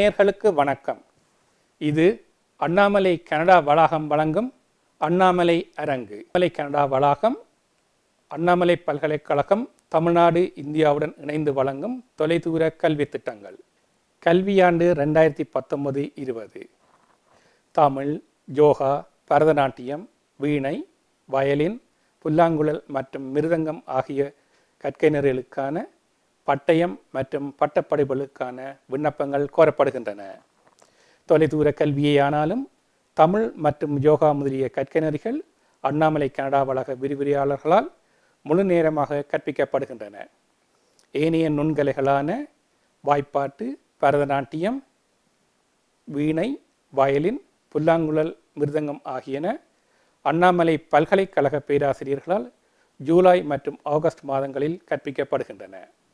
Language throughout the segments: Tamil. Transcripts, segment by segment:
நேயர்களுக்கு வணக்கம் இது அண்ணாமலை கனடா வளாகம் வழங்கும் அண்ணாமலை அரங்கு அண்ணாமலை கனடா வளாகம் அண்ணாமலை பல்கலைக்கழகம் தமிழ்நாடு இந்தியாவுடன் இணைந்து வழங்கும் தொலைதூர கல்வி திட்டங்கள் கல்வியாண்டு ரெண்டாயிரத்தி பத்தொன்பது இருபது தமிழ் யோகா பரதநாட்டியம் வீணை வயலின் புல்லாங்குழல் மற்றும் மிருதங்கம் ஆகிய கற்கையினர்களுக்கான பட்டயம் மற்றும் பட்டப்படிப்புகளுக்கான விண்ணப்பங்கள் கோரப்படுகின்றன தொலைதூர கல்வியேயானாலும் தமிழ் மற்றும் யோகா முதலிய கற்கைநெறிகள் அண்ணாமலை கனடா வளாக விரிவுரையாளர்களால் முழு நேரமாக கற்பிக்கப்படுகின்றன ஏனைய நுண்கலைகளான வாய்ப்பாட்டு பரதநாட்டியம் வீணை வயலின் புல்லாங்குழல் மிருதங்கம் ஆகியன அண்ணாமலை பல்கலைக்கழக பேராசிரியர்களால் ஜூலை மற்றும் ஆகஸ்ட் மாதங்களில் கற்பிக்கப்படுகின்றன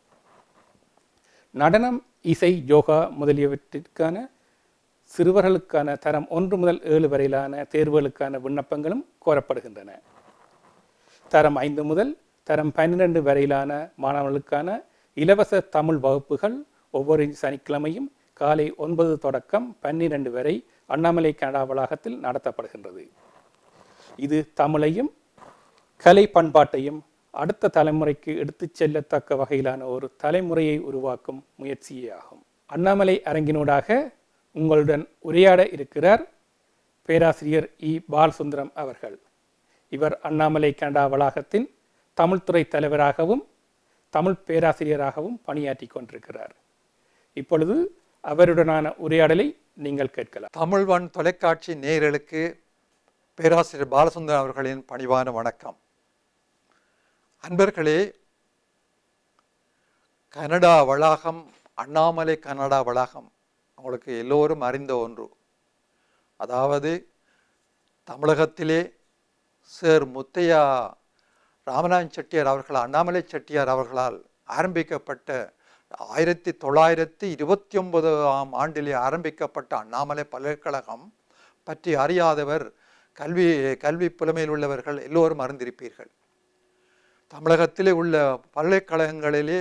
நடனம் இசை யோகா முதலியவற்றிற்கான சிறுவர்களுக்கான தரம் ஒன்று முதல் ஏழு வரையிலான தேர்வுகளுக்கான விண்ணப்பங்களும் கோரப்படுகின்றன தரம் ஐந்து முதல் தரம் பன்னிரண்டு வரையிலான மாணவர்களுக்கான இலவச தமிழ் வகுப்புகள் ஒவ்வொரு சனிக்கிழமையும் காலை ஒன்பது தொடக்கம் பன்னிரண்டு வரை அண்ணாமலை கனடா வளாகத்தில் நடத்தப்படுகின்றது இது தமிழையும் கலை பண்பாட்டையும் அடுத்த தலைமுறைக்கு எடுத்துச் செல்லத்தக்க வகையிலான ஒரு தலைமுறையை உருவாக்கும் முயற்சியே ஆகும் அண்ணாமலை அரங்கினூடாக உங்களுடன் உரையாட இருக்கிறார் பேராசிரியர் இ பாலசுந்தரம் அவர்கள் இவர் அண்ணாமலை கனடா வளாகத்தின் தமிழ்துறை தலைவராகவும் தமிழ் பேராசிரியராகவும் பணியாற்றி கொண்டிருக்கிறார் இப்பொழுது அவருடனான உரையாடலை நீங்கள் கேட்கலாம் தமிழ்வன் தொலைக்காட்சி நேயர்களுக்கு பேராசிரியர் பாலசுந்தரம் அவர்களின் பணிவான வணக்கம் அன்பர்களே கனடா வளாகம் அண்ணாமலை கனடா வளாகம் உங்களுக்கு எல்லோரும் அறிந்த ஒன்று அதாவது தமிழகத்திலே சேர் முத்தையா ராமநாதன் செட்டியார் அவர்கள் அண்ணாமலை செட்டியார் அவர்களால் ஆரம்பிக்கப்பட்ட ஆயிரத்தி தொள்ளாயிரத்தி இருபத்தி ஒன்பதாம் ஆண்டிலே ஆரம்பிக்கப்பட்ட அண்ணாமலை பல்கலைக்கழகம் பற்றி அறியாதவர் கல்வி கல்வி புலமையில் உள்ளவர்கள் எல்லோரும் அறிந்திருப்பீர்கள் தமிழகத்திலே உள்ள பல்கலைக்கழகங்களிலே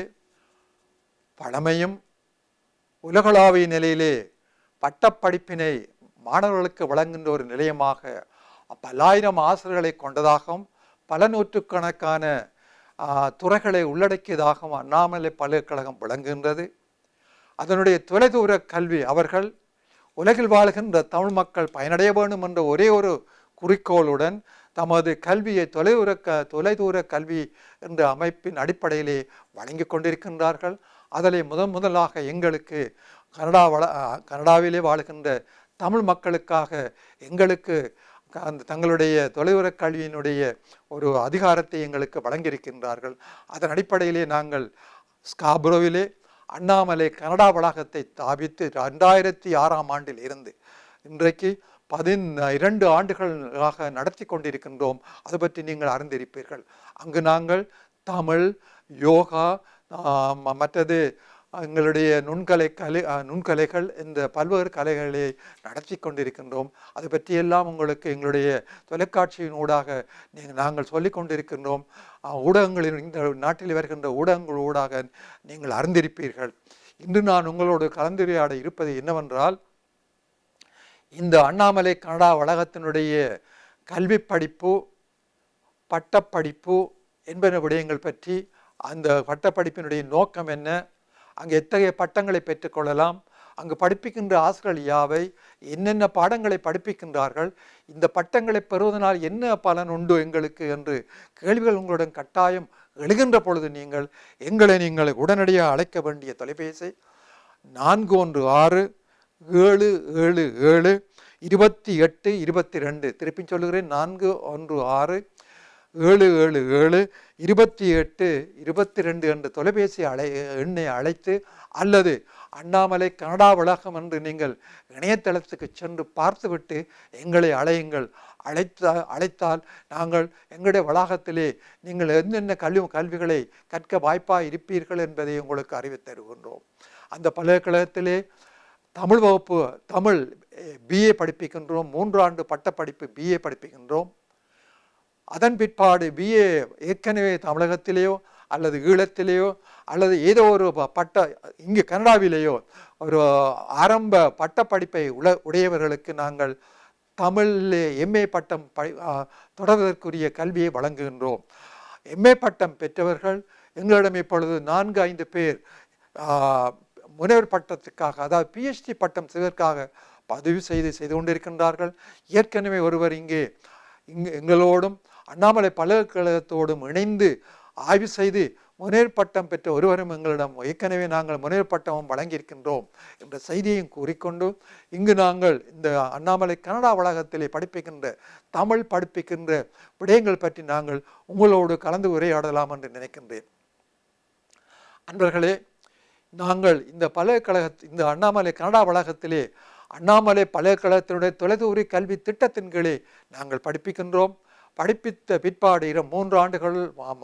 பழமையும் உலகளாவிய நிலையிலே பட்டப்படிப்பினை மாணவர்களுக்கு வழங்குகின்ற ஒரு நிலையமாக பல்லாயிரம் ஆசிரியர்களை கொண்டதாகவும் பல நூற்றுக்கணக்கான ஆ, துறைகளை உள்ளடக்கியதாகவும் அண்ணாமலை பல்கலைக்கழகம் விளங்குகின்றது அதனுடைய தொலைதூர கல்வி அவர்கள் உலகில் வாழ்கின்ற தமிழ் மக்கள் பயனடைய வேண்டும் என்ற ஒரே ஒரு குறிக்கோளுடன் தமது கல்வியை தொலைதூர க தொலைதூர கல்வி என்ற அமைப்பின் அடிப்படையிலே வழங்கி கொண்டிருக்கின்றார்கள் அதிலே முதன் முதலாக எங்களுக்கு கனடா வள ஆ, கனடாவிலே வாழ்கின்ற தமிழ் மக்களுக்காக எங்களுக்கு க- அந்த தங்களுடைய தொலைதூர கல்வியினுடைய ஒரு அதிகாரத்தை எங்களுக்கு வழங்கியிருக்கின்றார்கள் அதன் அடிப்படையிலே நாங்கள் ஸ்காப்ரோவிலே அண்ணாமலை கனடா வளாகத்தை ஸ்தாபித்து ரெண்டாயிரத்தி ஆறாம் ஆண்டில் இருந்து இன்றைக்கு பதின் இரண்டு ஆண்டுகளாக நடத்தி கொண்டிருக்கின்றோம் அது பற்றி நீங்கள் அறிந்திருப்பீர்கள் அங்கு நாங்கள் தமிழ் யோகா ஆஹ் ம- மற்றது எங்களுடைய நுண்கலை கலை ஆஹ் நுண்கலைகள் இந்த பல்வேறு கலைகளை நடத்தி கொண்டிருக்கின்றோம் அது பற்றியெல்லாம் உங்களுக்கு எங்களுடைய தொலைக்காட்சியின் ஊடாக நீங்கள் நாங்கள் சொல்லிக் கொண்டிருக்கின்றோம் ஆஹ் ஊடகங்களின் இந்த நாட்டில் வருகின்ற ஊடகங்கள் ஊடாக நீங்கள் அறிந்திருப்பீர்கள் இன்று நான் உங்களோடு கலந்துரையாட இருப்பது என்னவென்றால் இந்த அண்ணாமலை கனடா வளாகத்தினுடைய கல்வி படிப்பு பட்டப்படிப்பு என்பன விடயங்கள் பற்றி அந்த பட்டப்படிப்பினுடைய நோக்கம் என்ன அங்கு எத்தகைய பட்டங்களை பெற்றுக்கொள்ளலாம் அங்கு படிப்பிக்கின்ற ஆசிரியர்கள் யாவை என்னென்ன பாடங்களை படிப்பிக்கின்றார்கள் இந்த பட்டங்களை பெறுவதனால் என்ன பலன் உண்டு எங்களுக்கு என்று கேள்விகள் உங்களுடன் கட்டாயம் எழுகின்ற பொழுது நீங்கள் எங்களை நீங்கள் உடனடியாக அழைக்க வேண்டிய தொலைபேசி நான்கு ஒன்று ஆறு ஏழு ஏழு ஏழு இருபத்தி எட்டு இருபத்தி ரெண்டு திருப்பி சொல்லுகிறேன் நான்கு ஒன்று ஆறு ஏழு ஏழு ஏழு இருபத்தி எட்டு இருபத்தி ரெண்டு என்ற தொலைபேசி அழை எண்ணை அழைத்து அல்லது அண்ணாமலை கனடா வளாகம் என்று நீங்கள் இணையதளத்துக்கு சென்று பார்த்துவிட்டு எங்களை அழையுங்கள் அழைத்தா அழைத்தால் நாங்கள் எங்களுடைய வளாகத்திலே நீங்கள் என்னென்ன கல்வி கல்விகளை கற்க வாய்ப்பாக இருப்பீர்கள் என்பதை உங்களுக்கு அறிவித் தருகின்றோம் அந்த பல்கலைக்கழகத்திலே தமிழ் வகுப்பு தமிழ் பிஏ படிப்பிக்கின்றோம் மூன்றாண்டு பட்டப்படிப்பு பிஏ படிப்பிக்கின்றோம் அதன் பிற்பாடு பிஏ ஏற்கனவே தமிழகத்திலேயோ அல்லது ஈழத்திலேயோ அல்லது ஏதோ ஒரு ப- பட்ட இங்கு கனடாவிலேயோ ஒரு ஆரம்ப பட்டப்படிப்பை உள உடையவர்களுக்கு நாங்கள் தமிழிலே எம்ஏ பட்டம் படி ஆ, தொடர்வதற்குரிய கல்வியை வழங்குகின்றோம் எம்ஏ பட்டம் பெற்றவர்கள் எங்களிடம் இப்பொழுது நான்கு ஐந்து பேர் ஆ, முனைவர் பட்டத்துக்காக அதாவது பிஹெச்டி பட்டம் செய்வதற்காக பதிவு செய்து செய்து கொண்டிருக்கின்றார்கள் ஏற்கனவே ஒருவர் இங்கே இங்கு எங்களோடும் அண்ணாமலை பல்கலைக்கழகத்தோடும் இணைந்து ஆய்வு செய்து முனைவர் பட்டம் பெற்ற ஒருவரும் எங்களிடம் ஏற்கனவே நாங்கள் முனைவர் பட்டமும் வழங்கியிருக்கின்றோம் என்ற செய்தியையும் கூறிக்கொண்டு இங்கு நாங்கள் இந்த அண்ணாமலை கனடா வளாகத்திலே படிப்பிக்கின்ற தமிழ் படிப்பிக்கின்ற விடயங்கள் பற்றி நாங்கள் உங்களோடு கலந்து உரையாடலாம் என்று நினைக்கின்றேன் அன்பர்களே நாங்கள் இந்த பல்கலைக்கழக இந்த அண்ணாமலை கனடா வளாகத்திலே அண்ணாமலை பல்கலைக்கழகத்தினுடைய தொலைதூரி கல்வி திட்டத்தின் கீழே நாங்கள் படிப்பிக்கின்றோம் படிப்பித்த பிற்பாடு இரு மூன்று ஆண்டுகள்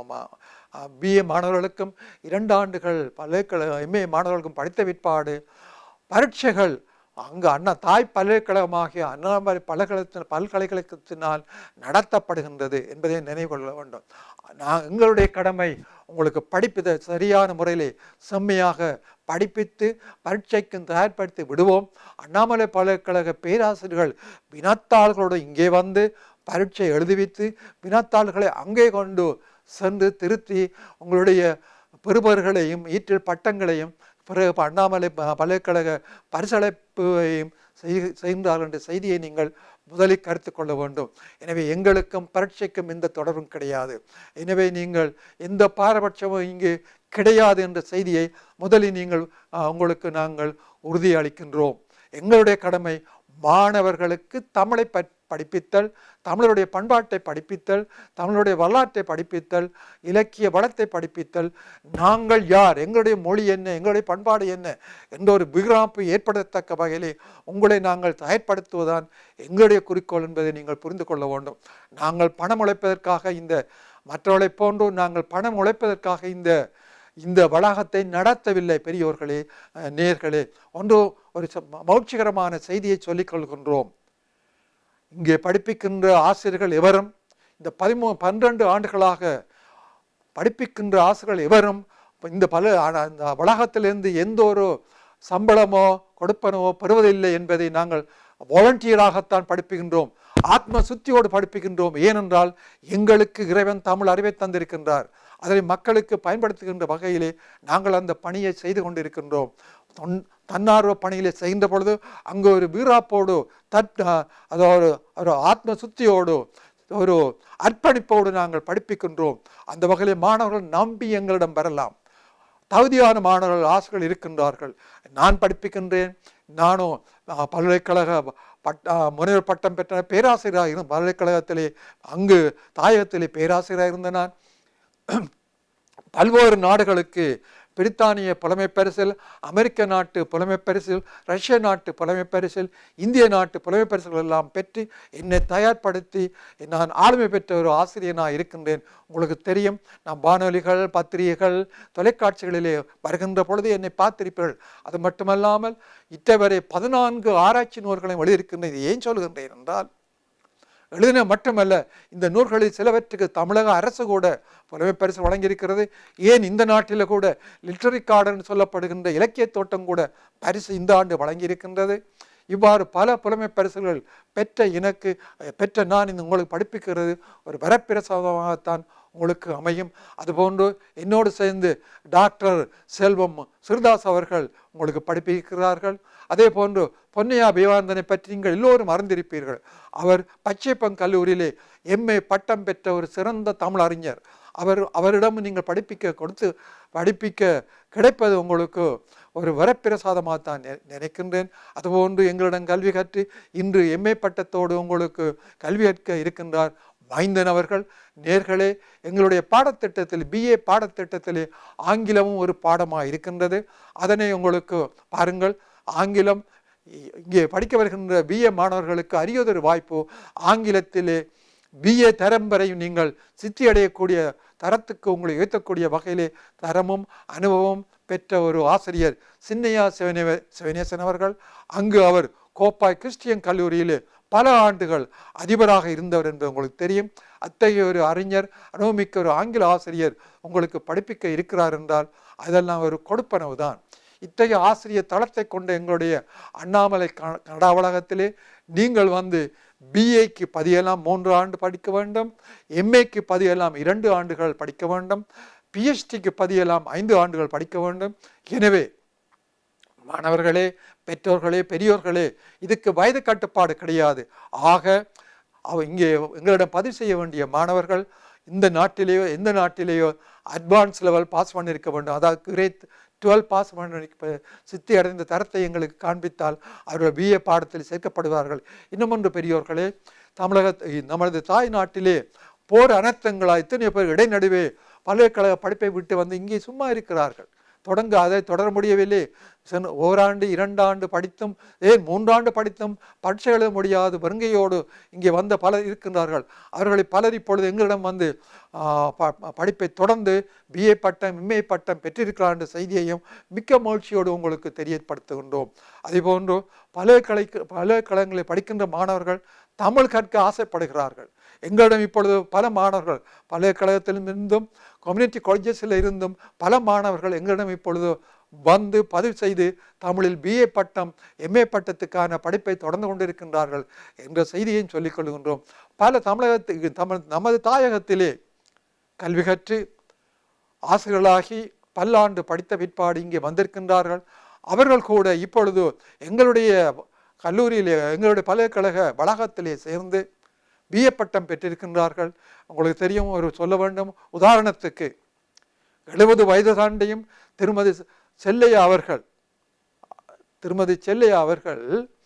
பிஏ மாணவர்களுக்கும் இரண்டு ஆண்டுகள் பல்கலைக்கழக எம்ஏ மாணவர்களுக்கும் படித்த பிற்பாடு பரீட்சைகள் அங்கு அண்ணா தாய் பல்கலைக்கழகமாகிய அண்ணாமலை பல்கலைக்கழகத்தின் பல்கலைக்கழகத்தினால் நடத்தப்படுகின்றது என்பதை நினைவு கொள்ள வேண்டும் நான் எங்களுடைய கடமை உங்களுக்கு படிப்பதை சரியான முறையிலே செம்மையாக படிப்பித்து பரீட்சைக்கும் தயார்படுத்தி விடுவோம் அண்ணாமலை பல்கலைக்கழக பேராசிரியர்கள் வினாத்தாள்களோடு இங்கே வந்து பரீட்சை எழுதுவித்து வினாத்தாள்களை அங்கே கொண்டு சென்று திருத்தி உங்களுடைய பெறுபவர்களையும் ஈற்றில் பட்டங்களையும் பிறகு இப்ப அண்ணாமலை ப- பல்கலைக்கழக பரிசளிப்பையும் செய்- செய்கின்றார்கள் என்ற செய்தியை நீங்கள் முதலில் கருத்து கொள்ள வேண்டும் எனவே எங்களுக்கும் பரீட்சைக்கும் எந்த தொடர்பும் கிடையாது எனவே நீங்கள் எந்த பாரபட்சமும் இங்கு கிடையாது என்ற செய்தியை முதலில் நீங்கள் ஆ, உங்களுக்கு நாங்கள் உறுதி அளிக்கின்றோம் எங்களுடைய கடமை மாணவர்களுக்கு தமிழை பற்- படிப்பித்தல் தமிழருடைய பண்பாட்டை படிப்பித்தல் தமிழருடைய வரலாற்றை படிப்பித்தல் இலக்கிய வளத்தை படிப்பித்தல் நாங்கள் யார் எங்களுடைய மொழி என்ன எங்களுடைய பண்பாடு என்ன என்ற ஒரு பிகிராப்பு ஏற்படத்தக்க வகையிலே உங்களை நாங்கள் தயார்படுத்துவதுதான் எங்களுடைய குறிக்கோள் என்பதை நீங்கள் புரிந்து கொள்ள வேண்டும் நாங்கள் பணம் உழைப்பதற்காக இந்த மற்றவர்களைப் போன்று நாங்கள் பணம் உழைப்பதற்காக இந்த இந்த வளாகத்தை நடத்தவில்லை பெரியோர்களே அஹ், நேயர்களே ஒன்று ஒரு ச- மகிழ்ச்சிகரமான செய்தியை சொல்லிக் கொள்கின்றோம் இங்கே படிப்பிக்கின்ற ஆசிரியர்கள் எவரும் இந்த பதிமூ பன்னிரண்டு ஆண்டுகளாக படிப்பிக்கின்ற ஆசிரியர்கள் எவரும் இந்த பல ஆன- இந்த வளாகத்திலிருந்து எந்த ஒரு சம்பளமோ கொடுப்பனவோ பெறுவதில்லை என்பதை நாங்கள் வாலண்டியராகத்தான் படிப்புகின்றோம் ஆத்ம சுத்தியோடு படிப்புகின்றோம் ஏனென்றால் எங்களுக்கு இறைவன் தமிழ் அறிவை தந்திருக்கின்றார் அதை மக்களுக்கு பயன்படுத்துகின்ற வகையிலே நாங்கள் அந்த பணியை செய்து கொண்டிருக்கின்றோம் தொன்- தன்னார்வ பணியிலே செய்கின்ற பொழுது அங்கு ஒரு வீராப்போடு தட் அதாவது ஒரு ஆத்ம சுத்தியோடு ஒரு அர்ப்பணிப்போடு நாங்கள் படிப்பிக்கின்றோம் அந்த வகையிலே மாணவர்கள் நம்பி எங்களிடம் வரலாம் தகுதியான மாணவர்கள் ஆசிரியர்கள் இருக்கின்றார்கள் நான் படிப்பிக்கின்றேன் நானும் அஹ், பல்கலைக்கழக பட்ட அஹ், முனைவர் பட்டம் பெற்ற பேராசிரியராக இருந்த பல்கலைக்கழகத்திலே அங்கு தாயகத்திலே பேராசிரியராக இருந்த நான் பல்வேறு நாடுகளுக்கு பிரித்தானிய புலமை பரிசில் அமெரிக்க நாட்டு புலமை பரிசில் ரஷ்ய நாட்டு புலமை பரிசில் இந்திய நாட்டு புலமை பரிசுகள் எல்லாம் பெற்று என்னை தயார்படுத்தி நான் ஆளுமை பெற்ற ஒரு ஆசிரியனாக இருக்கின்றேன் உங்களுக்கு தெரியும் நான் வானொலிகள் பத்திரிகைகள் தொலைக்காட்சிகளிலே வருகின்ற பொழுது என்னை பார்த்திருப்பீர்கள் அது மட்டுமல்லாமல் இத்தவரை பதினான்கு ஆராய்ச்சி நூல்களையும் எழுதியிருக்கின்றேன் இது ஏன் சொல்கின்றேன் என்றால் எழுதின மட்டுமல்ல இந்த நூல்களில் சிலவற்றுக்கு தமிழக அரசு கூட புலமை பரிசு வழங்கியிருக்கிறது ஏன் இந்த நாட்டில் கூட லிட்ரரி கார்டன் சொல்லப்படுகின்ற இலக்கிய தோட்டம் கூட பரிசு இந்த ஆண்டு வழங்கியிருக்கின்றது இவ்வாறு பல புலமை பரிசுகள் பெற்ற எனக்கு அஹ், பெற்ற நான் இந்த உங்களுக்கு படிப்பிக்கிறது ஒரு வரப்பிரசாதமாகத்தான் உங்களுக்கு அமையும் அதுபோன்று என்னோடு சேர்ந்து டாக்டர் செல்வம் சிறுதாஸ் அவர்கள் உங்களுக்கு படிப்பிக்கிறார்கள் அதே போன்று பொன்னையா விவேகானந்தனை பற்றி நீங்கள் எல்லோரும் அறிந்திருப்பீர்கள் அவர் பச்சைப்பங் கல்லூரியிலே எம்ஏ பட்டம் பெற்ற ஒரு சிறந்த தமிழ் அறிஞர் அவர் அவரிடம் நீங்கள் படிப்பிக்க கொடுத்து படிப்பிக்க கிடைப்பது உங்களுக்கு ஒரு வரப்பிரசாதமாக தான் நி- நினைக்கின்றேன் அதுபோன்று எங்களிடம் கல்வி கற்று இன்று எம்ஏ பட்டத்தோடு உங்களுக்கு கல்வி கற்க இருக்கின்றார் மைந்தன் அவர்கள் நேர்களே எங்களுடைய பாடத்திட்டத்தில் பிஏ பாடத்திட்டத்திலே ஆங்கிலமும் ஒரு பாடமாக இருக்கின்றது அதனை உங்களுக்கு பாருங்கள் ஆங்கிலம் இ- இங்கே படிக்க வருகின்ற பிஏ மாணவர்களுக்கு அரியதொரு வாய்ப்பு ஆங்கிலத்திலே பிஏ தரம் வரையும் நீங்கள் சித்தி அடையக்கூடிய தரத்துக்கு உங்களை உயர்த்தக்கூடிய வகையிலே தரமும் அனுபவம் பெற்ற ஒரு ஆசிரியர் சின்னையா சிவனே சிவனேசன் அவர்கள் அங்கு அவர் கோப்பாய் கிறிஸ்டியன் கல்லூரியிலே பல ஆண்டுகள் அதிபராக இருந்தவர் என்பது உங்களுக்கு தெரியும் அத்தகைய ஒரு அறிஞர் அனுபவமிக்க ஒரு ஆங்கில ஆசிரியர் உங்களுக்கு படிப்பிக்க இருக்கிறார் என்றால் அதெல்லாம் ஒரு கொடுப்பனவு தான் இத்தகைய ஆசிரியர் தளத்தை கொண்ட எங்களுடைய அண்ணாமலை க- கனடா வளாகத்திலே நீங்கள் வந்து பிஏக்கு பதியெல்லாம் மூன்று ஆண்டு படிக்க வேண்டும் எம்ஏக்கு பதியெல்லாம் இரண்டு ஆண்டுகள் படிக்க வேண்டும் பிஹெச்டிக்கு பதியெல்லாம் ஐந்து ஆண்டுகள் படிக்க வேண்டும் எனவே மாணவர்களே பெற்றோர்களே பெரியோர்களே இதுக்கு வயது கட்டுப்பாடு கிடையாது ஆக அவ இங்கே எங்களிடம் பதிவு செய்ய வேண்டிய மாணவர்கள் இந்த நாட்டிலேயோ எந்த நாட்டிலேயோ அட்வான்ஸ் லெவல் பாஸ் பண்ணியிருக்க வேண்டும் அதாவது கிரேட் டுவெல் பாஸ் பண்ணி சித்தி அடைந்த தரத்தை எங்களுக்கு காண்பித்தால் அவர்கள் பிஏ பாடத்தில் சேர்க்கப்படுவார்கள் இன்னும் ஒன்று பெரியோர்களே தமிழக நமது தாய் நாட்டிலே போர் அனர்த்தங்களால் இத்தனை பேர் இடைநடுவே பல்கலைக்கழக படிப்பை விட்டு வந்து இங்கே சும்மா இருக்கிறார்கள் தொடங்க அதை தொடர முடியவில்லை சென்ற ஓராண்டு இரண்டாண்டு படித்தும் ஏன் மூன்றாண்டு படித்தும் பரீட்சை எழுத முடியாது வருங்கையோடு இங்கே வந்த பலர் இருக்கின்றார்கள் அவர்களை பலர் இப்பொழுது எங்களிடம் வந்து ஆ, ப- படிப்பை தொடர்ந்து பிஏ பட்டம் எம்ஏ பட்டம் பெற்றிருக்கிறார் என்ற செய்தியையும் மிக்க மகிழ்ச்சியோடு உங்களுக்கு தெரியப்படுத்துகின்றோம் அதேபோன்று பல்கலை பல்கலைக்கழகங்களை படிக்கின்ற மாணவர்கள் தமிழ் கற்க ஆசைப்படுகிறார்கள் எங்களிடம் இப்பொழுது பல மாணவர்கள் பல்கலைக்கழகத்திலிருந்தும் கம்யூனிட்டி காலேஜஸில் இருந்தும் பல மாணவர்கள் எங்களிடம் இப்பொழுது வந்து பதிவு செய்து தமிழில் பிஏ பட்டம் எம்ஏ பட்டத்துக்கான படிப்பை தொடர்ந்து கொண்டிருக்கின்றார்கள் என்ற செய்தியையும் சொல்லிக் கொள்கின்றோம் பல தமிழகத்துக்கு தமிழ் நமது தாயகத்திலே கல்வி கற்று ஆசிரியர்களாகி பல்லாண்டு படித்த பிற்பாடு இங்கே வந்திருக்கின்றார்கள் அவர்கள் கூட இப்பொழுது எங்களுடைய கல்லூரியிலே எங்களுடைய பல்கலைக்கழக வளாகத்திலே சேர்ந்து பிஏ பட்டம் பெற்றிருக்கின்றார்கள் உங்களுக்கு தெரியும் ஒரு சொல்ல வேண்டும் உதாரணத்துக்கு எழுபது வயது தாண்டியும் திருமதி செல்லையா அவர்கள் திருமதி செல்லையா அவர்கள்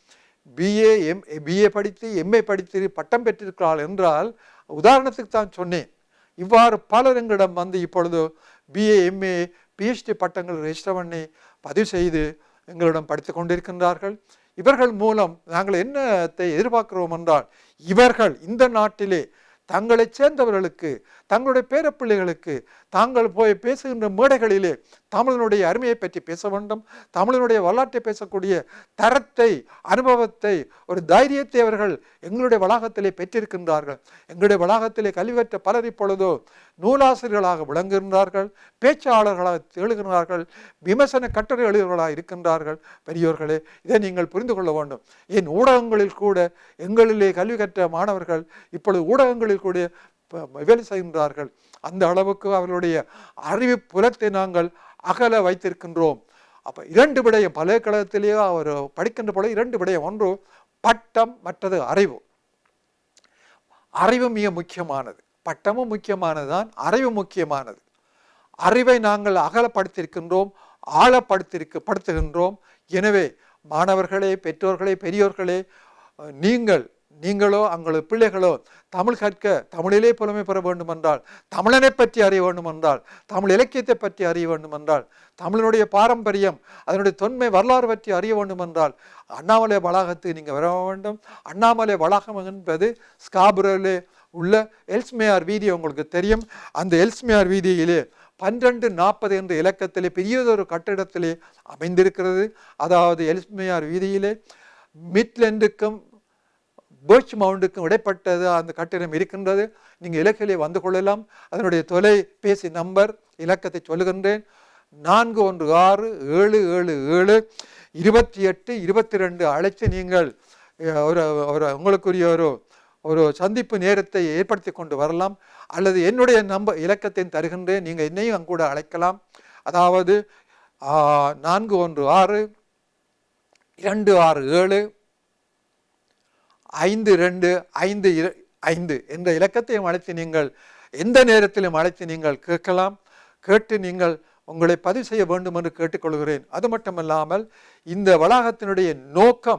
பிஏ எம் பிஏ படித்து எம்ஏ படித்து பட்டம் பெற்றிருக்கிறாள் என்றால் உதாரணத்துக்கு தான் சொன்னேன் இவ்வாறு பலர் எங்களிடம் வந்து இப்பொழுது பிஏ எம்ஏ பிஹெச்டி பட்டங்கள் ரெஜிஸ்டர் பண்ணி பதிவு செய்து எங்களிடம் படித்து கொண்டிருக்கின்றார்கள் இவர்கள் மூலம் நாங்கள் என்னத்தை எதிர்பார்க்கிறோம் என்றால் இவர்கள் இந்த நாட்டிலே தங்களைச் சேர்ந்தவர்களுக்கு தங்களுடைய பேரப்பிள்ளைகளுக்கு தாங்கள் போய் பேசுகின்ற மேடைகளிலே தமிழனுடைய அருமையை பற்றி பேச வேண்டும் தமிழனுடைய வரலாற்றை பேசக்கூடிய தரத்தை அனுபவத்தை ஒரு தைரியத்தை அவர்கள் எங்களுடைய வளாகத்திலே பெற்றிருக்கின்றார்கள் எங்களுடைய வளாகத்திலே கல்வி கற்ற பலர் இப்பொழுதோ நூலாசிரியர்களாக விளங்குகின்றார்கள் பேச்சாளர்களாக திகழ்கிறார்கள் விமர்சன கட்டுரை எழுதுகிறவர்களாக இருக்கின்றார்கள் பெரியோர்களே இதை நீங்கள் புரிந்து கொள்ள வேண்டும் ஏன் ஊடகங்களில் கூட எங்களிலே கல்வி கற்ற மாணவர்கள் இப்பொழுது ஊடகங்களில் கூட ப- வேலை செய்கின்றார்கள் அந்த அளவுக்கு அவர்களுடைய அறிவு புலத்தை நாங்கள் அகல வைத்திருக்கின்றோம் அப்ப இரண்டு விடயம் பல்கலைக்கழகத்திலேயே அவர் படிக்கின்ற பொழுது இரண்டு விடயம் ஒன்று பட்டம் மற்றது அறிவு அறிவு மிக முக்கியமானது பட்டமும் முக்கியமானதுதான் அறிவு முக்கியமானது அறிவை நாங்கள் அகலப்படுத்தியிருக்கின்றோம் ஆழப்படுத்தியிருக்க படுத்துகின்றோம் எனவே மாணவர்களே பெற்றோர்களே பெரியோர்களே அஹ், நீங்கள் நீங்களோ உங்களது பிள்ளைகளோ தமிழ் கற்க தமிழிலே புலமை பெற வேண்டும் என்றால் தமிழனை பற்றி அறிய வேண்டும் என்றால் தமிழ் இலக்கியத்தை பற்றி அறிய வேண்டும் என்றால் தமிழனுடைய பாரம்பரியம் அதனுடைய தொன்மை வரலாறு பற்றி அறிய வேண்டும் என்றால் அண்ணாமலை வளாகத்துக்கு நீங்கள் வர வேண்டும் அண்ணாமலை வளாகம் என்பது ஸ்காபுரிலே உள்ள எல்ஸ்மேயார் வீதி உங்களுக்கு தெரியும் அந்த எல்ஸ்மேயார் வீதியிலே பன்னிரண்டு நாற்பது என்ற இலக்கத்திலே பெரியதொரு கட்டிடத்திலே அமைந்திருக்கிறது அதாவது எல்ஸ்மேயார் வீதியிலே மிட்லெண்டுக்கும் பேர்ச் மவுண்டுக்கும் இடைப்பட்டது அந்த கட்டிடம் இருக்கின்றது நீங்கள் இலக்கிலே வந்து கொள்ளலாம் அதனுடைய தொலைபேசி நம்பர் இலக்கத்தை சொல்லுகின்றேன் நான்கு ஒன்று ஆறு ஏழு ஏழு ஏழு இருபத்தி எட்டு இருபத்தி ரெண்டு அழைத்து நீங்கள் அஹ், ஒரு ஒரு உங்களுக்குரிய ஒரு ஒரு சந்திப்பு நேரத்தை ஏற்படுத்தி கொண்டு வரலாம் அல்லது என்னுடைய நம்ப இலக்கத்தை தருகின்றேன் நீங்கள் என்னையும் அங்கூட அழைக்கலாம் அதாவது ஆஹ், நான்கு ஒன்று ஆறு இரண்டு ஆறு ஏழு ஐந்து ரெண்டு ஐந்து இர- ஐந்து என்ற இலக்கத்தையும் அழைத்து நீங்கள் எந்த நேரத்திலும் அழைத்து நீங்கள் கேட்கலாம் கேட்டு நீங்கள் உங்களை பதிவு செய்ய வேண்டும் என்று கேட்டுக்கொள்கிறேன் அது மட்டுமல்லாமல் இந்த வளாகத்தினுடைய நோக்கம்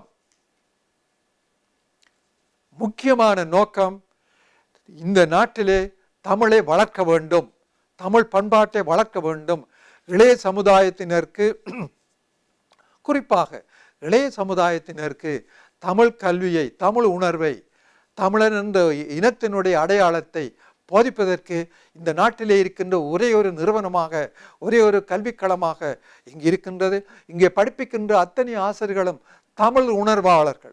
முக்கியமான நோக்கம் இந்த நாட்டிலே தமிழை வளர்க்க வேண்டும் தமிழ் பண்பாட்டை வளர்க்க வேண்டும் இளைய சமுதாயத்தினருக்கு குறிப்பாக இளைய சமுதாயத்தினருக்கு தமிழ் கல்வியை தமிழ் உணர்வை தமிழன் என்ற இனத்தினுடைய அடையாளத்தை போதிப்பதற்கு இந்த நாட்டிலே இருக்கின்ற ஒரே ஒரு நிறுவனமாக ஒரே ஒரு கல்விக்களமாக இங்கு இருக்கின்றது இங்கே படிப்பிக்கின்ற அத்தனை ஆசிரியர்களும் தமிழ் உணர்வாளர்கள்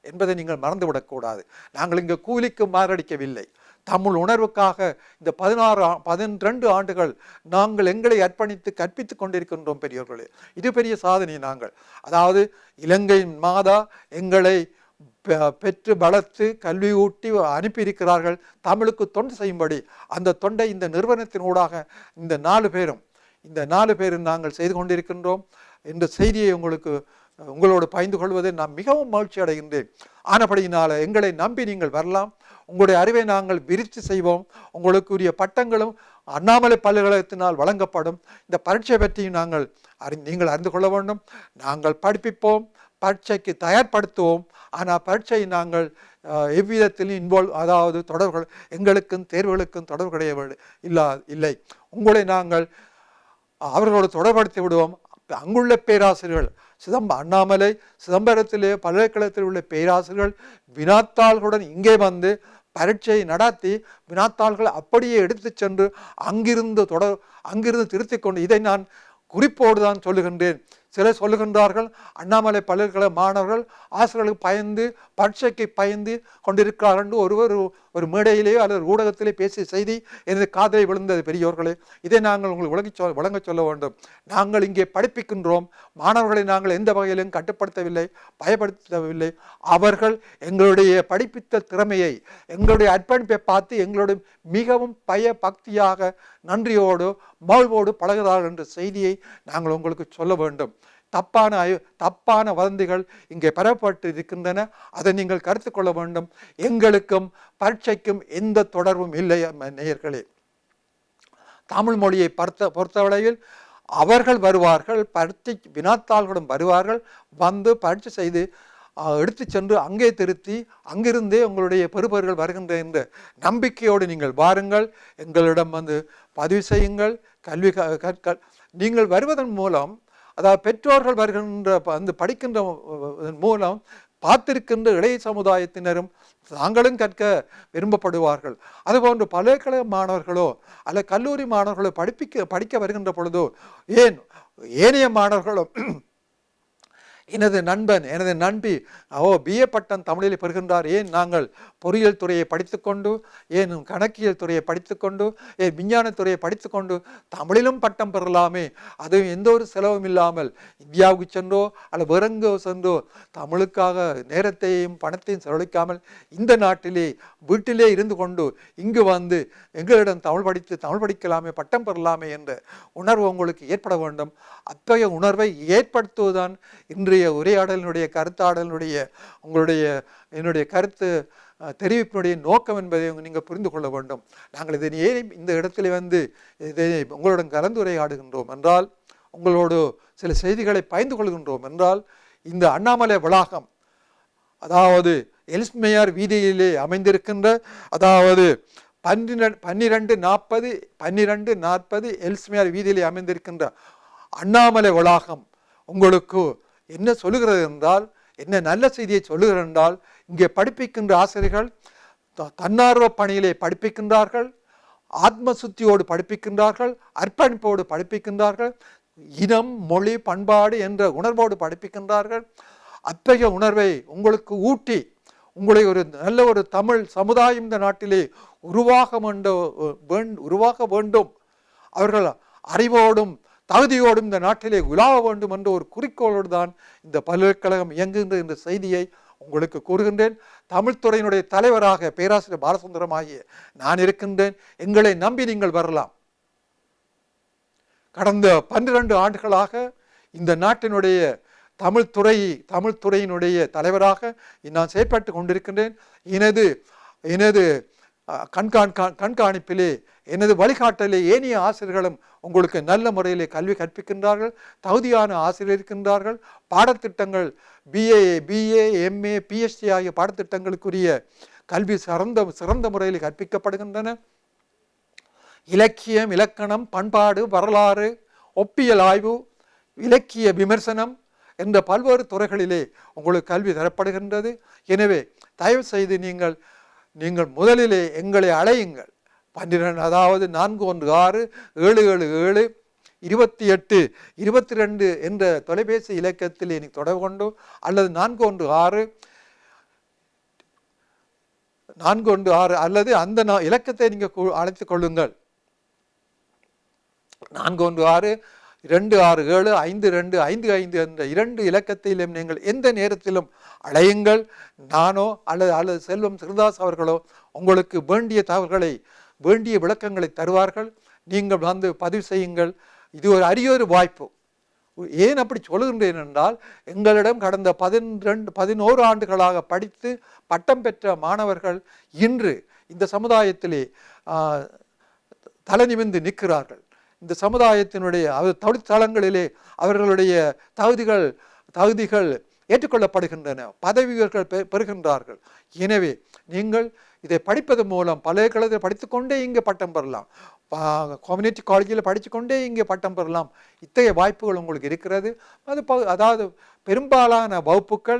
என்பதை நீங்கள் மறந்துவிடக்கூடாது நாங்கள் இங்கே கூலிக்கு மாரடிக்கவில்லை தமிழ் உணர்வுக்காக இந்த பதினாறு ஆ- பதினெண்டு ஆண்டுகள் நாங்கள் எங்களை அர்ப்பணித்து கற்பித்துக் கொண்டிருக்கின்றோம் பெரியவர்களே இது பெரிய சாதனை நாங்கள் அதாவது இலங்கையின் மாதா எங்களை பெ- பெற்று வளர்த்து கல்வி ஊட்டி அனுப்பியிருக்கிறார்கள் தமிழுக்கு தொண்டு செய்யும்படி அந்த தொண்டை இந்த நிறுவனத்தினூடாக இந்த நாலு பேரும் இந்த நாலு பேரும் நாங்கள் செய்து கொண்டிருக்கின்றோம் என்ற செய்தியை உங்களுக்கு உங்களோடு பகிர்ந்து கொள்வதை நான் மிகவும் மகிழ்ச்சி அடைகின்றேன் ஆனபடியினால எங்களை நம்பி நீங்கள் வரலாம் உங்களுடைய அறிவை நாங்கள் விருத்தி செய்வோம் உங்களுக்குரிய பட்டங்களும் அண்ணாமலை பல்கலைக்கழகத்தினால் வழங்கப்படும் இந்த பரீட்சை பற்றியும் நாங்கள் அறி நீங்கள் அறிந்து கொள்ள வேண்டும் நாங்கள் படிப்பிப்போம் பரீட்சைக்கு தயார்படுத்துவோம் ஆனால் பரீட்சையை நாங்கள் அஹ், எவ்விதத்திலும் இன்வால்வ் அதாவது தொடர்பு எங்களுக்கும் தேர்வுகளுக்கும் தொடர்புடைய இல்லா இல்லை உங்களை நாங்கள் அவர்களோடு தொடர்படுத்தி விடுவோம் அங்குள்ள பேராசிரியர்கள் சிதம்ப அண்ணாமலை சிதம்பரத்திலே பல்கலைக்கழகத்தில் உள்ள பேராசிரியர்கள் வினாத்தாள்களுடன் இங்கே வந்து பரீட்சையை நடத்தி வினாத்தாள்கள் அப்படியே எடுத்துச் சென்று அங்கிருந்து தொடர் அங்கிருந்து திருத்திக் கொண்டு இதை நான் குறிப்போடு தான் சொல்லுகின்றேன் சிலர் சொல்லுகின்றார்கள் அண்ணாமலை பல்கலைக்கழக மாணவர்கள் ஆசிரியர்களுக்கு பயந்து பரீட்சைக்கு பயந்து கொண்டிருக்கிறார்கள் என்று ஒருவர் ஒரு மேடையிலேயோ அல்லது ஒரு ஊடகத்திலே பேசிய செய்தி எனது காதலை விழுந்தது பெரியோர்களே இதை நாங்கள் உங்களுக்கு விளங்கி சொல் வழங்க சொல்ல வேண்டும் நாங்கள் இங்கே படிப்பிக்கின்றோம் மாணவர்களை நாங்கள் எந்த வகையிலும் கட்டுப்படுத்தவில்லை பயப்படுத்தவில்லை அவர்கள் எங்களுடைய படிப்பித்த திறமையை எங்களுடைய அர்ப்பணிப்பை பார்த்து எங்களுடைய மிகவும் பய பக்தியாக நன்றியோடு மகிழ்வோடு பழகுகிறார்கள் என்ற செய்தியை நாங்கள் உங்களுக்கு சொல்ல வேண்டும் தப்பான அய- தப்பான வதந்திகள் இங்கே பரப்பப்பட்டு இருக்கின்றன அதை நீங்கள் கருத்து கொள்ள வேண்டும் எங்களுக்கும் பரீட்சைக்கும் எந்த தொடர்பும் இல்லை அம்ம நேயர்களே தமிழ் மொழியை பொறுத்த பொறுத்தவரையில் அவர்கள் வருவார்கள் பரீட்சை வினாத்தாள்களும் வருவார்கள் வந்து பரீட்சை செய்து ஆஹ், எடுத்துச் சென்று அங்கே திருத்தி அங்கிருந்தே உங்களுடைய பெறுபவர்கள் வருகின்ற என்ற நம்பிக்கையோடு நீங்கள் வாருங்கள் எங்களிடம் வந்து பதிவு செய்யுங்கள் கல்வி க- கற்க நீங்கள் வருவதன் மூலம் அதாவது பெற்றோர்கள் வருகின்ற ப- அந்த படிக்கின்ற அஹ், மூலம் பார்த்திருக்கின்ற இளைய சமுதாயத்தினரும் தாங்களும் கற்க விரும்பப்படுவார்கள் அதுபோன்று பல்கலைக்கழக மாணவர்களோ அல்ல கல்லூரி மாணவர்களோ படிப்பிக்க படிக்க வருகின்ற பொழுதோ ஏன் ஏனைய மாணவர்களும் எனது நண்பன் எனது நண்பி ஓ பிஏ பட்டம் தமிழில் பெறுகின்றார் ஏன் நாங்கள் பொறியியல் துறையை படித்துக்கொண்டு ஏன் கணக்கியல் துறையை படித்துக்கொண்டு ஏன் விஞ்ஞானத் துறையை படித்துக்கொண்டு தமிழிலும் பட்டம் பெறலாமே அதுவும் எந்த ஒரு செலவும் இல்லாமல் இந்தியாவுக்கு சென்றோ அல்ல வேறெங்கோ சென்றோ தமிழுக்காக நேரத்தையும் பணத்தையும் செலவழிக்காமல் இந்த நாட்டிலே வீட்டிலே இருந்து கொண்டு இங்கு வந்து எங்களிடம் தமிழ் படித்து தமிழ் படிக்கலாமே பட்டம் பெறலாமே என்ற உணர்வு உங்களுக்கு ஏற்பட வேண்டும் அத்தகைய உணர்வை ஏற்படுத்துவதுதான் இன்றைய உரையாடலினுடைய கருத்தாடலினுடைய உங்களுடைய என்னுடைய கருத்து அஹ், தெரிவிப்பினுடைய நோக்கம் என்பதை நீங்கள் புரிந்து கொள்ள வேண்டும் நாங்கள் இதை ஏன் இந்த இடத்துல வந்து இதை உங்களுடன் கலந்துரையாடுகின்றோம் என்றால் உங்களோடு சில செய்திகளை பகிர்ந்து கொள்கின்றோம் என்றால் இந்த அண்ணாமலை வளாகம் அதாவது எல்ஸ்மேயர் வீதியிலே அமைந்திருக்கின்ற அதாவது பன்னிரண்டு பன்னிரெண்டு நாற்பது பன்னிரெண்டு நாற்பது எல்ஸ்மேயர் வீதியிலே அமைந்திருக்கின்ற அண்ணாமலை வளாகம் உங்களுக்கு என்ன சொல்லுகிறது என்றால் என்ன நல்ல செய்தியை சொல்லுகிறது என்றால் இங்கே படிப்பிக்கின்ற ஆசிரியர்கள் த- தன்னார்வ பணியிலே படிப்பிக்கின்றார்கள் ஆத்ம சுத்தியோடு படிப்பிக்கின்றார்கள் அர்ப்பணிப்போடு படிப்பிக்கின்றார்கள் இனம் மொழி பண்பாடு என்ற உணர்வோடு படிப்பிக்கின்றார்கள் அத்தகைய உணர்வை உங்களுக்கு ஊட்டி உங்களை ஒரு நல்ல ஒரு தமிழ் சமுதாயம் இந்த நாட்டிலே உருவாக வேண்டும் வேண்- உருவாக வேண்டும் அவர்கள் அறிவோடும் தகுதியோடும் இந்த நாட்டிலே உலாவ வேண்டும் என்ற ஒரு குறிக்கோளோடு தான் இந்த பல்கலைக்கழகம் இயங்குகின்ற என்ற செய்தியை உங்களுக்கு கூறுகின்றேன் தமிழ்துறையினுடைய தலைவராக பேராசிரியர் பாலசுந்தரம் ஆகிய நான் இருக்கின்றேன் எங்களை நம்பி நீங்கள் வரலாம் கடந்த பன்னிரண்டு ஆண்டுகளாக இந்த நாட்டினுடைய தமிழ்துறை தமிழ்துறையினுடைய தலைவராக நான் செயற்பட்டு கொண்டிருக்கின்றேன் எனது எனது அஹ், கண்காண் கண்- கண்காணிப்பிலே எனது வழிகாட்டலே ஏனைய ஆசிரியர்களும் உங்களுக்கு நல்ல முறையிலே கல்வி கற்பிக்கின்றார்கள் தகுதியான ஆசிரியர் இருக்கின்றார்கள் பாடத்திட்டங்கள் பிஏ பிஏ எம்ஏ பிஎஸ்சி ஆகிய பாடத்திட்டங்களுக்குரிய கல்வி சிறந்த சிறந்த முறையில் கற்பிக்கப்படுகின்றன இலக்கியம் இலக்கணம் பண்பாடு வரலாறு ஒப்பியல் ஆய்வு இலக்கிய விமர்சனம் என்ற பல்வேறு துறைகளிலே உங்களுக்கு கல்வி தரப்படுகின்றது எனவே தயவு செய்து நீங்கள் நீங்கள் முதலிலே எங்களை அழையுங்கள் பன்னிரெண்டு அதாவது நான்கு ஒன்று ஆறு ஏழு ஏழு ஏழு இருபத்தி எட்டு இருபத்தி ரெண்டு என்ற தொலைபேசி இலக்கத்தில் எனக்கு தொடர்பு கொண்டு அல்லது நான்கு ஒன்று ஆறு நான்கு ஒன்று ஆறு அல்லது அந்த நா- இலக்கத்தை நீங்கள் அழைத்துக் கொள்ளுங்கள் நான்கு ஒன்று ஆறு இரண்டு ஆறு ஏழு ஐந்து ரெண்டு ஐந்து ஐந்து என்ற இரண்டு இலக்கத்திலும் நீங்கள் எந்த நேரத்திலும் அழையுங்கள் நானோ அல்லது அல்லது செல்வம் சிறுதாஸ் அவர்களோ உங்களுக்கு வேண்டிய தகவல்களை வேண்டிய விளக்கங்களை தருவார்கள் நீங்கள் வந்து பதிவு செய்யுங்கள் இது ஒரு அரியொரு வாய்ப்பு ஏன் அப்படி சொல்லுகின்றேன் என்றால் எங்களிடம் கடந்த பதினெண்டு பதினோரு ஆண்டுகளாக படித்து பட்டம் பெற்ற மாணவர்கள் இன்று இந்த சமுதாயத்திலே ஆஹ், தலை நிமிர்ந்து நிற்கிறார்கள் இந்த சமுதாயத்தினுடைய அவர் தொழிற்தளங்களிலே அவர்களுடைய தகுதிகள் தகுதிகள் ஏற்றுக்கொள்ளப்படுகின்றன பதவிகள் பெ- பெறுகின்றார்கள் எனவே நீங்கள் இதை படிப்பதன் மூலம் பல்கலைக்கழகத்தில் படித்துக்கொண்டே இங்கே பட்டம் பெறலாம் கம்யூனிட்டி காலேஜில் படித்துக்கொண்டே இங்கே பட்டம் பெறலாம் இத்தகைய வாய்ப்புகள் உங்களுக்கு இருக்கிறது அது ப- அதாவது பெரும்பாலான வகுப்புகள்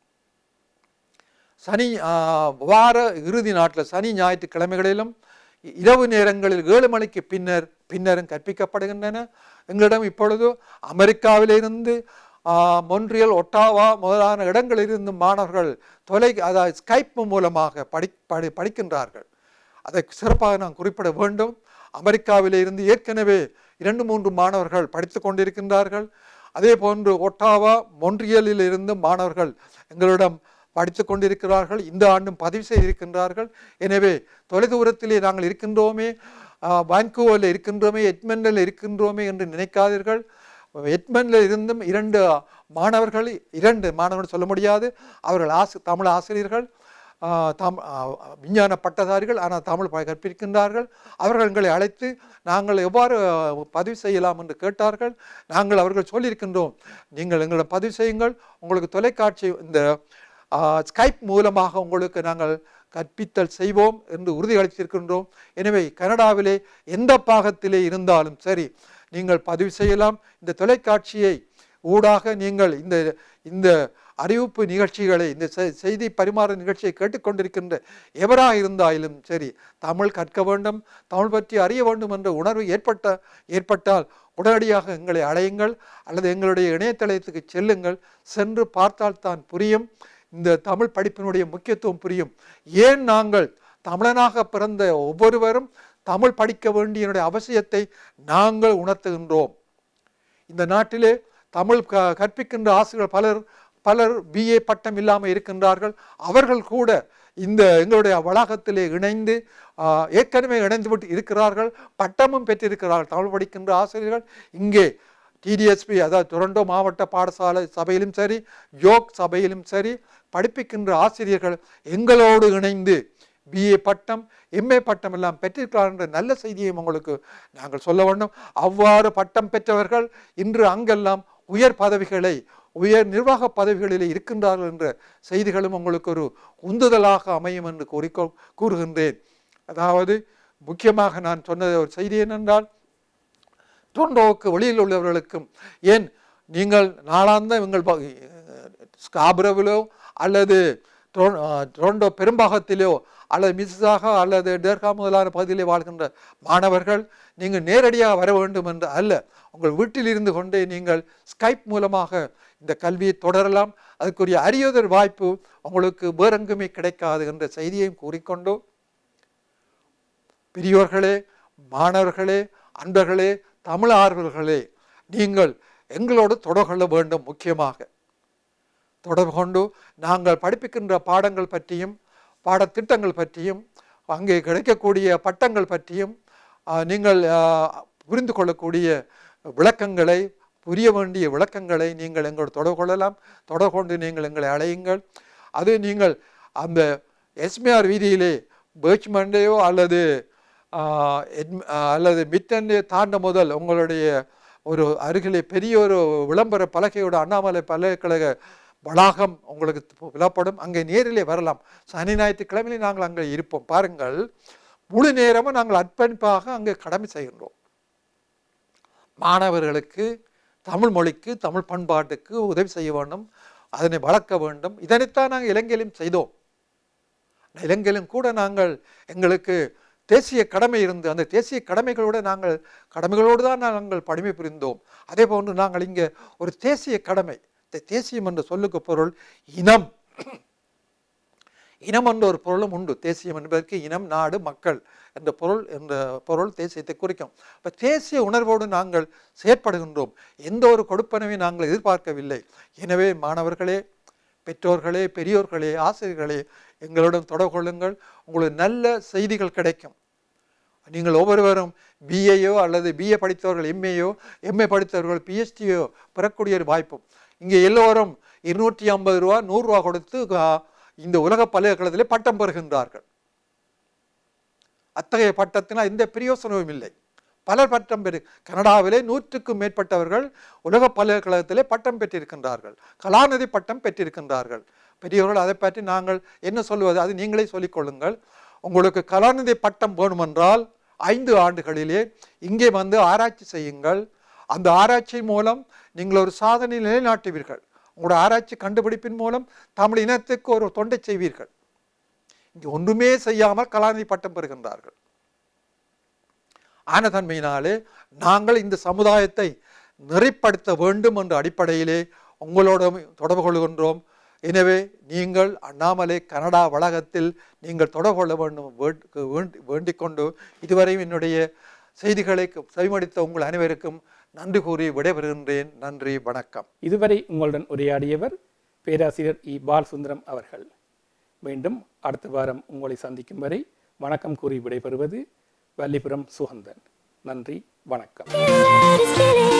சனி ஆ, வார இறுதி நாட்டில் சனி ஞாயிற்றுக்கிழமைகளிலும் இ- இரவு நேரங்களில் ஏழு மணிக்கு பின்னர் பின்னரும் கற்பிக்கப்படுகின்றன எங்களிடம் இப்பொழுது அமெரிக்காவிலிருந்து ஆ, மொன்றியல் ஒட்டாவா முதலான இடங்களிலிருந்து மாணவர்கள் தொலை அதாவது ஸ்கைப் மூலமாக படி படி படிக்கின்றார்கள் அதை சிறப்பாக நான் குறிப்பிட வேண்டும் அமெரிக்காவிலே இருந்து ஏற்கனவே இரண்டு மூன்று மாணவர்கள் படித்து கொண்டிருக்கின்றார்கள் அதே போன்று ஒட்டாவா மொன்றியலில் இருந்து மாணவர்கள் எங்களிடம் படித்து கொண்டிருக்கிறார்கள் இந்த ஆண்டும் பதிவு செய்திருக்கின்றார்கள் எனவே தொலைதூரத்திலே நாங்கள் இருக்கின்றோமே வான்கூவரில் இருக்கின்றோமே எட்மண்டில் இருக்கின்றோமே என்று நினைக்காதீர்கள் எட்மண்டில் இருந்தும் இரண்டு மாணவர்கள் இரண்டு மாணவர்கள் சொல்ல முடியாது அவர்கள் ஆசி தமிழ் ஆசிரியர்கள் ஆஹ் தம் ஆஹ் விஞ்ஞான பட்டதாரிகள் ஆனால் தமிழ் ப- கற்பிக்கின்றார்கள் அவர்கள் எங்களை அழைத்து நாங்கள் எவ்வாறு ஆஹ், பதிவு செய்யலாம் என்று கேட்டார்கள் நாங்கள் அவர்கள் சொல்லியிருக்கின்றோம் நீங்கள் எங்களிடம் பதிவு செய்யுங்கள் உங்களுக்கு தொலைக்காட்சி இந்த ஆஹ், ஸ்கைப் மூலமாக உங்களுக்கு நாங்கள் கற்பித்தல் செய்வோம் என்று உறுதியளித்திருக்கின்றோம் எனவே கனடாவிலே எந்த பாகத்திலே இருந்தாலும் சரி நீங்கள் பதிவு செய்யலாம் இந்த தொலைக்காட்சியை ஊடாக நீங்கள் இந்த இந்த அறிவிப்பு நிகழ்ச்சிகளை இந்த செ- செய்தி பரிமாற நிகழ்ச்சியை கேட்டுக்கொண்டிருக்கின்ற எவராக இருந்தாலும் சரி தமிழ் கற்க வேண்டும் தமிழ் பற்றி அறிய வேண்டும் என்ற உணர்வு ஏற்பட்ட ஏற்பட்டால் உடனடியாக எங்களை அழையுங்கள் அல்லது எங்களுடைய இணையதளத்துக்கு செல்லுங்கள் சென்று பார்த்தால் தான் புரியும் இந்த தமிழ் படிப்பினுடைய முக்கியத்துவம் புரியும் ஏன் நாங்கள் தமிழனாக பிறந்த ஒவ்வொருவரும் தமிழ் படிக்க வேண்டியனுடைய அவசியத்தை நாங்கள் உணர்த்துகின்றோம் இந்த நாட்டிலே தமிழ் க கற்பிக்கின்ற ஆசிரியர்கள் பலர் பலர் பிஏ பட்டம் இல்லாமல் இருக்கின்றார்கள் அவர்கள் கூட இந்த எங்களுடைய வளாகத்திலே இணைந்து ஆ, ஏற்கனவே இணைந்து விட்டு இருக்கிறார்கள் பட்டமும் பெற்றிருக்கிறார்கள் தமிழ் படிக்கின்ற ஆசிரியர்கள் இங்கே டிடிஎஸ்பி அதாவது டொரண்டோ மாவட்ட பாடசாலை சபையிலும் சரி யோக் சபையிலும் சரி படிப்பிக்கின்ற ஆசிரியர்கள் எங்களோடு இணைந்து பிஏ பட்டம் எம்ஏ பட்டம் எல்லாம் பெற்றிருக்கிறார் என்ற நல்ல செய்தியையும் உங்களுக்கு நாங்கள் சொல்ல வேண்டும் அவ்வாறு பட்டம் பெற்றவர்கள் இன்று அங்கெல்லாம் உயர் பதவிகளை உயர் நிர்வாக பதவிகளிலே இருக்கின்றார்கள் என்ற செய்திகளும் உங்களுக்கு ஒரு உந்துதலாக அமையும் என்று கூறிக்கொ கூறுகின்றேன் அதாவது முக்கியமாக நான் சொன்ன ஒரு செய்தி என்னென்றால் டொரண்டோவுக்கு வெளியில் உள்ளவர்களுக்கும் ஏன் நீங்கள் நாளாந்த உங்கள் ப- ஸ்காபரோவிலோ அல்லது டொர- அஹ் டொரண்டோ பெரும்பாகத்திலோ அல்லது மிஸ்ஸாக அல்லது டெர்கா முதலான பகுதியிலே வாழ்கின்ற மாணவர்கள் நீங்கள் நேரடியாக வர வேண்டும் என்று அல்ல உங்கள் வீட்டில் இருந்து கொண்டே நீங்கள் ஸ்கைப் மூலமாக இந்த கல்வியை தொடரலாம் அதுக்குரிய அரியோதர் வாய்ப்பு உங்களுக்கு வேறெங்குமே கிடைக்காது என்ற செய்தியையும் கூறிக்கொண்டு பெரியோர்களே மாணவர்களே அன்பர்களே தமிழ் ஆர்வலர்களே நீங்கள் எங்களோடு தொடர்பு கொள்ள வேண்டும் முக்கியமாக தொடர்பு கொண்டு நாங்கள் படிப்பிக்கின்ற பாடங்கள் பற்றியும் பாடத்திட்டங்கள் பற்றியும் அங்கே கிடைக்கக்கூடிய பட்டங்கள் பற்றியும் ஆஹ், நீங்கள் ஆஹ், புரிந்து கொள்ளக்கூடிய விளக்கங்களை புரிய வேண்டிய விளக்கங்களை நீங்கள் எங்களோடு தொடர்பு கொள்ளலாம் தொடர்பு கொண்டு நீங்கள் எங்களை அழையுங்கள் அது நீங்கள் அந்த எஸ்மிஆர் வீதியிலே பேர்ச்மண்டையோ அல்லது ஆஹ், எட்ம- ஆஹ், அல்லது மிட்டன்டே தாண்ட முதல் உங்களுடைய ஒரு அருகிலே பெரிய ஒரு விளம்பர பலகையோட அண்ணாமலை பல்கலைக்கழக வளாகம் உங்களுக்கு புலப்படும் அங்கே நேரிலே வரலாம் சனி ஞாயிற்றுக்கிழமையிலே நாங்கள் அங்கே இருப்போம் பாருங்கள் முழு நேரமும் நாங்கள் அர்ப்பணிப்பாக அங்கே கடமை செய்கின்றோம் மாணவர்களுக்கு தமிழ் மொழிக்கு தமிழ் பண்பாட்டுக்கு உதவி செய்ய வேண்டும் அதனை வளர்க்க வேண்டும் இதனைத்தான் நாங்கள் இலங்கையிலும் செய்தோம் இலங்கையிலும் கூட நாங்கள் எங்களுக்கு தேசிய கடமை இருந்து அந்த தேசிய கடமைகளோடு நாங்கள் கடமைகளோடு தான் நாங்கள் பணிமை புரிந்தோம் அதே போன்று நாங்கள் இங்கே ஒரு தேசிய கடமை இந்த தேசியம் என்ற சொல்லுக்கு பொருள் இனம் இனம் என்ற ஒரு பொருளும் உண்டு தேசியம் என்பதற்கு இனம் நாடு மக்கள் என்ற பொருள் என்ற பொருள் தேசியத்தை குறிக்கும் அப்ப தேசிய உணர்வோடு நாங்கள் செயற்படுகின்றோம் எந்த ஒரு கொடுப்பனவை நாங்கள் எதிர்பார்க்கவில்லை எனவே மாணவர்களே பெற்றோர்களே பெரியோர்களே ஆசிரியர்களே எங்களுடன் தொடர்பு கொள்ளுங்கள் உங்களுக்கு நல்ல செய்திகள் கிடைக்கும் நீங்கள் ஒவ்வொருவரும் பிஏயோ அல்லது பிஏ படித்தவர்கள் எம்ஏயோ எம்ஏ படித்தவர்கள் பிஹெச்டியோ பெறக்கூடிய ஒரு வாய்ப்பும் இங்கே எல்லோரும் இருநூற்றி ஐம்பது ரூபா நூறுரூவா கொடுத்து ஆ, இந்த உலக பல்கலைக்கழகத்திலே பட்டம் பெறுகின்றார்கள் அத்தகைய பட்டத்தினால் எந்த பிரயோசனமும் இல்லை பலர் பட்டம் பெறு கனடாவிலே நூற்றுக்கும் மேற்பட்டவர்கள் உலக பல்கலைக்கழகத்திலே பட்டம் பெற்றிருக்கின்றார்கள் கலாநிதி பட்டம் பெற்றிருக்கின்றார்கள் பெரியவர்கள் அதை பற்றி நாங்கள் என்ன சொல்லுவது அது நீங்களே சொல்லிக் கொள்ளுங்கள் உங்களுக்கு கலாநிதி பட்டம் வேணுமென்றால் ஐந்து ஆண்டுகளிலே இங்கே வந்து ஆராய்ச்சி செய்யுங்கள் அந்த ஆராய்ச்சி மூலம் நீங்கள் ஒரு சாதனை நிலைநாட்டுவீர்கள் உங்களோட ஆராய்ச்சி கண்டுபிடிப்பின் மூலம் தமிழ் இனத்துக்கு ஒரு தொண்டை செய்வீர்கள் இங்கே ஒன்றுமே செய்யாமல் கலாநிதி பட்டம் பெறுகின்றார்கள் ஆனதன்மையினாலே நாங்கள் இந்த சமுதாயத்தை நெறிப்படுத்த வேண்டும் என்ற அடிப்படையிலே உங்களோட தொடர்பு கொள்கின்றோம் எனவே நீங்கள் அண்ணாமலை கனடா வளாகத்தில் நீங்கள் தொடர்பு கொள்ள வேண்டும் வேண்டு- வேண்டி- வேண்டிக் கொண்டு இதுவரையும் என்னுடைய செய்திகளை செவிமடித்த உங்கள் அனைவருக்கும் நன்றி கூறி விடைபெறுகின்றேன் நன்றி வணக்கம் இதுவரை உங்களுடன் உரையாடியவர் பேராசிரியர் இ பாலசுந்தரம் அவர்கள் மீண்டும் அடுத்த வாரம் உங்களை சந்திக்கும் வரை வணக்கம் கூறி விடைபெறுவது வல்லிபுரம் சுகந்தன் நன்றி வணக்கம் Get it, get it.